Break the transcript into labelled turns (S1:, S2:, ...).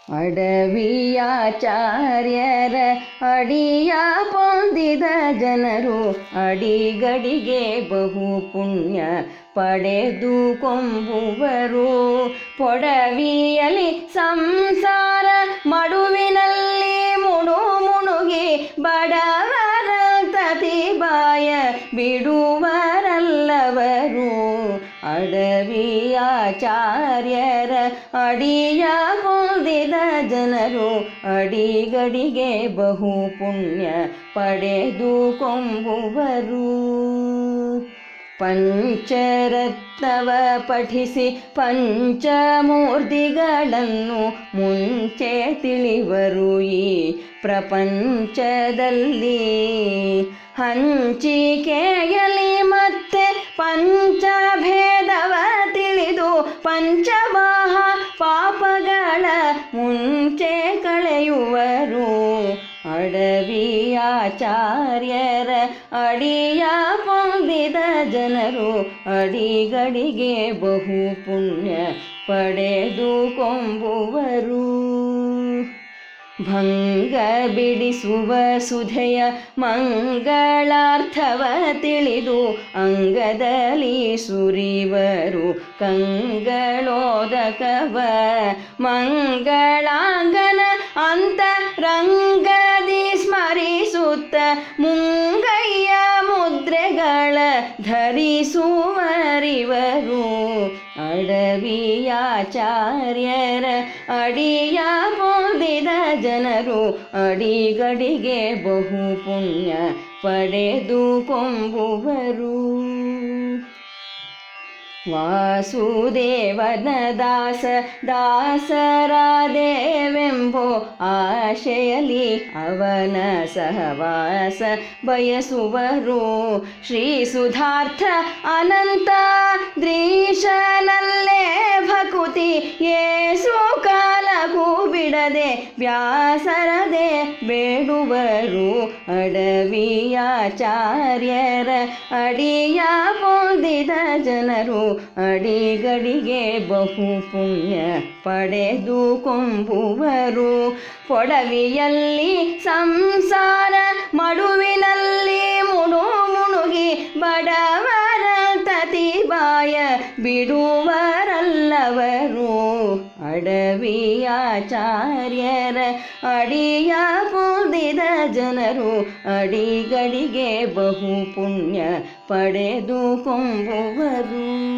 S1: ಅಡವಿಯಾಚಾರ್ಯರ ಅಡಿಯ ಪೊಂದಿದ ಜನರು ಅಡಿಗಡಿಗೆ ಬಹು ಪುಣ್ಯ ಪಡೆದು ಕೊಂಬುವರು ಪೊಡವಿಯಲಿ ಸಂಸಾರ ಮಡುವಿನಲ್ಲಿ ಮುಣು ಮುಣುಗಿ ಬಡವರ ತತಿಬಾಯ ಬಿಡುವರಲ್ಲವರು ಅಡವಿಯಾಚಾರ್ಯರ ಅಡಿಯ ಪೊಂದಿದ ಜನರು ಅಡಿಗಡಿಗೆ ಬಹು ಪುಣ್ಯ ಪಡೆದು ಕೊಂಬುವರು ಪಂಚರತ್ನವ ಪಠಿಸಿ ಪಂಚಮೂರ್ತಿಗಳನ್ನು ಮುಂಚೆ ತಿಳಿವರು ಈ ಪ್ರಪಂಚದಲ್ಲಿ ಹಂಚಿಕೆಯಲಿ ಮತ್ತೆ ಪಂಚಭೇದವ ತಿಳಿದು ಪಂಚವಾಹ ಪಾಪಗಳ ಮುಂಚೆ ಕಳೆಯುವರು ಅಡವಿಯಾಚಾರ್ಯರ ಅಡಿಯ ಪೊಂದಿದ ಜನರು ಅಡಿಗಡಿಗೆ ಬಹು ಪುಣ್ಯ ಪಡೆದು ಕೊಂಬುವರು ಭಂಗ ಬಿಡಿಸುವ ಸುಧೆಯ ಮಂಗಳಾರ್ಥವ ತಿಳಿದು ಅಂಗದಲ್ಲಿ ಸುರಿವರು ಕಂಗಳೋದಕವ ಮಂಗಳಾಂಗನ ಅಂತರಂಗದಿ ಸ್ಮರಿಸುತ್ತ ಮುಂಗಯ್ಯ ಮುದ್ರೆಗಳ ಧರಿಸುವರಿವರು ಅಡವಿಯಾಚಾರ್ಯರ ಅಡಿಯ ಪೊಂದಿದ ಜನರು ಅಡಿಗಡಿಗೆ ಬಹು ಪುಣ್ಯ ಪಡೆದು ಕೊಂಬುವರು ವಾಸುದೇವನ ದಾಸ ದಾಸರಾದೇವೆಂಬೋ ಆಶೆಯಲಿ ಅವನ ಸಹವಾಸ ಬಯಸುವರು ಶ್ರೀ ಸುಧಾರ್ಥ ಅನಂತ ದ್ರೀಶನಲ್ಲೇ ಭಕುತಿ ಏಸು ಕಾಲಕ್ಕೂ ಬಿಡದೆ ವ್ಯಾಸರದೆ ಬೇಡುವರು ಅಡವಿಯಾಚಾರ್ಯರ ಅಡಿಯ ಪೊಂದಿದ ಜನರು ಅಡಿಗಡಿಗೆ ಬಹು ಪುಣ್ಯ ಪಡೆದು ಕೊಂಬುವರು ಪೊಡವಿಯಲ್ಲಿ ಸಂಸಾರ ಮಡುವಿನಲ್ಲಿ ಮುಣು ಮುಣುಗಿ ಬಡವರ ತತಿಬಾಯ ಬಿಡುವರಲ್ಲವರು ಅಡವಿಯಾಚಾರ್ಯರ ಅಡಿಯ ಪೊಂದಿದ ಜನರು ಅಡಿಗಡಿಗೆ ಬಹು ಪುಣ್ಯ ಪಡೆದು ಕೊಂಬುವರು